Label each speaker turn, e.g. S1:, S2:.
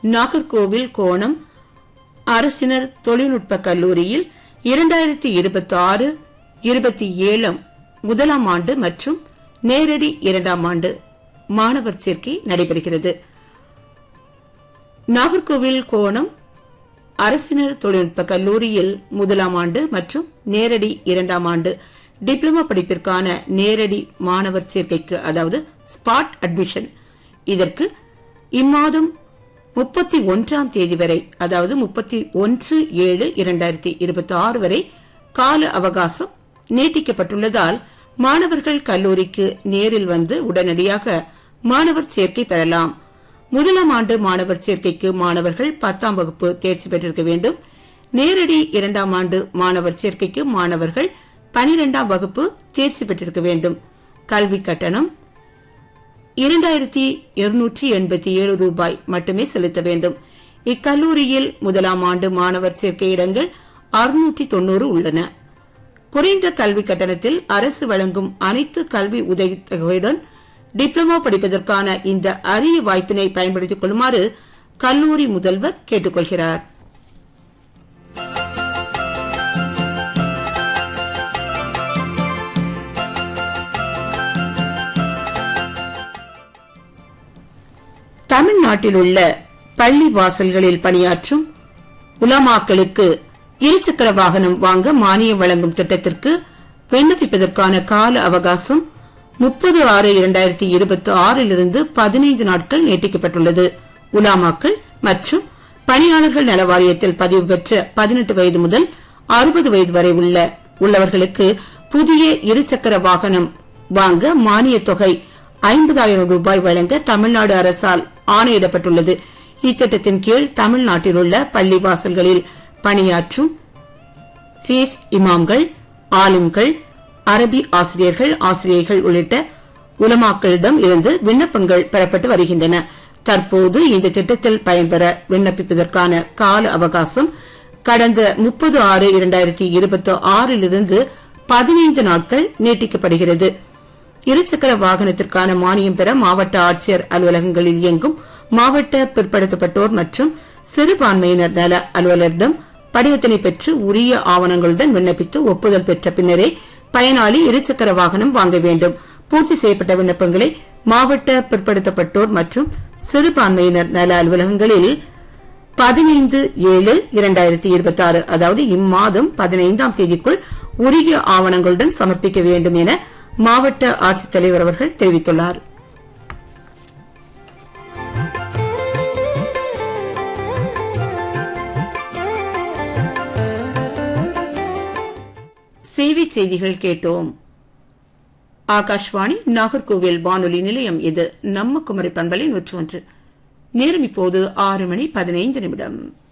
S1: நாகர்கோவில் கோணம் அரசினர் தொழில்நுட்ப கல்லூரியில் இரண்டாயிரத்தி இருபத்தி ஆறு இருபத்தி ஏழாம் முதலாம் ஆண்டு மற்றும் நேரடி இரண்டாம் ஆண்டு மாணவர் சேர்க்கை நடைபெறுகிறது நாகர்கோவில் கோணம் அரசினர் தொழில்நுட்ப கல்லூரியில் முதலாம் ஆண்டு மற்றும் நேரடி இரண்டாம் ஆண்டு டிப்ளமா படிப்பிற்கான நேரடி மாணவர் சேர்க்கைக்கு அதாவது ஸ்பாட் அட்மிஷன் இதற்கு இம்மாதம் முப்பத்தி ஒன்றாம் தேதி வரை அதாவது முப்பத்தி ஒன்று ஏழு இரண்டாயிரத்தி இருபத்தி ஆறு வரை கால அவகாசம் நீட்டிக்கப்பட்டுள்ளதால் மாணவர்கள் கல்லூரிக்கு நேரில் வந்து உடனடியாக மாணவர் சேர்க்கை பெறலாம் முதலாம் ஆண்டு மாணவர் சேர்க்கைக்கு மாணவர்கள் பத்தாம் வகுப்பு தேர்ச்சி பெற்றிருக்க வேண்டும் நேரடி இரண்டாம் ஆண்டு மாணவர் சேர்க்கைக்கு மாணவர்கள் பனிரெண்டாம் வகுப்பு தேர்ச்சி பெற்றிருக்க வேண்டும் கல்வி கட்டணம் இரண்டாயிரத்தி இருநூற்றி எண்பத்தி ஏழு ரூபாய் மட்டுமே செலுத்த வேண்டும் இக்கல்லூரியில் முதலாம் ஆண்டு மாணவர் சேர்க்கை இடங்கள் அறுநூற்றி தொன்னூறு உள்ளன குறைந்த கல்வி கட்டணத்தில் அரசு வழங்கும் அனைத்து கல்வி உதவித்தொகையுடன் டிப்ளமோ படிப்பதற்கான இந்த அரிய வாய்ப்பினை பயன்படுத்திக் கொள்ளுமாறு கல்லூரி முதல்வர் கேட்டுக் கொள்கிறார் தமிழ்நாட்டில் உள்ள பள்ளி வாசல்களில் பணியாற்றும் உலமாக்களுக்கு இருசக்கர வாகனம் வாங்க மானியம் வழங்கும் திட்டத்திற்கு விண்ணப்பிப்பதற்கான கால அவகாசம் முப்பது ஆறு இரண்டாயிரத்தி இருபத்தி ஆறிலிருந்து பதினைந்து நாட்கள் நீட்டிக்கப்பட்டுள்ளது உலாமாக்கள் மற்றும் பணியாளர்கள் நல வாரியத்தில் பதிவு பெற்ற பதினெட்டு வயது முதல் அறுபது வயது வரை உள்ள உள்ளவர்களுக்கு புதிய இருசக்கர வாகனம் வாங்க மானியத் தொகை ஐம்பதாயிரம் ரூபாய் வழங்க தமிழ்நாடு அரசால் ஆணையிடப்பட்டுள்ளது இத்திட்டத்தின் கீழ் தமிழ்நாட்டில் உள்ள பள்ளி வாசல்களில் பணியாற்றும் ஃபீஸ் இமாம்கள் ஆலிம்கள் அரபி ஆசிரியர்கள் ஆசிரியர்கள் உள்ளிட்ட உலமாக்களிடம் இருந்து விண்ணப்பங்கள் பெறப்பட்டு வருகின்றன தற்போது இந்த திட்டத்தில் பயன்பெற விண்ணப்பிப்பதற்கான கால அவகாசம் கடந்த முப்பது ஆறு இரண்டாயிரத்தி இருபத்தி ஆறிலிருந்து பதினைந்து நாட்கள் நீட்டிக்கப்படுகிறது இருசக்கர வாகனத்திற்கான மானியம் பெற மாவட்ட ஆட்சியர் அலுவலகங்களில் இயங்கும் மாவட்ட பிற்படுத்தப்பட்டோர் மற்றும் சிறுபான்மையினர் நல அலுவலரிடம் படிவத்தினை பெற்று உரிய ஆவணங்களுடன் விண்ணப்பித்து ஒப்புதல் பெற்ற பின்னரே பயனாளி இருசக்கர வாகனம் வாங்க வேண்டும் பூர்த்தி செய்யப்பட்ட விண்ணப்பங்களை மாவட்ட பிற்படுத்தப்பட்டோர் மற்றும் சிறுபான்மையினர் நல அலுவலகங்களில் பதினைந்து ஏழு இரண்டாயிரத்தி இருபத்தி ஆறு அதாவது இம்மாதம் பதினைந்தாம் தேதிக்குள் உரிய ஆவணங்களுடன் சமர்ப்பிக்க வேண்டும் என மாவட்ட ஆட்சித்தலைவர் அவர்கள் தெரிவித்துள்ளார் செய்தி செய்திகள் கேட்டோம் ஆகாஷ்வாணி நாகர்கோவில் வானொலி நிலையம் இது நம்ம குமரி பண்பலை நூற்று ஒன்று நேரம் இப்போது ஆறு மணி பதினைந்து நிமிடம்